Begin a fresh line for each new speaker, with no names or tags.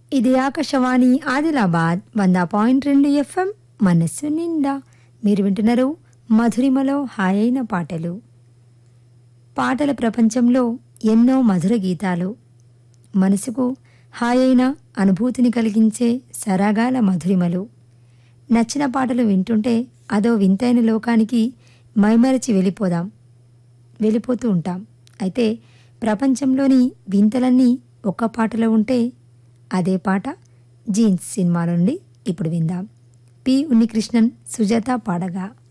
ఇది ఆకాశవాణి ఆదిలాబాద్ వంద పాయింట్ రెండు ఎఫ్ఎం మనస్సు నిండా మీరు వింటున్నారు మధురిమలో హాయైన పాటలు పాటల ప్రపంచంలో ఎన్నో మధుర గీతాలు మనసుకు హాయైన అనుభూతిని కలిగించే సరాగాల మధురిమలు నచ్చిన పాటలు వింటుంటే అదో వింతైన లోకానికి మైమరచి వెళ్ళిపోదాం వెళ్ళిపోతూ ఉంటాం అయితే ప్రపంచంలోని వింతలన్నీ ఒక్క పాటలో ఉంటే అదే పాట జీన్స్ సినిమా నుండి ఇప్పుడు విందాం పి ఉన్నికృష్ణన్ సుజాత పాడగా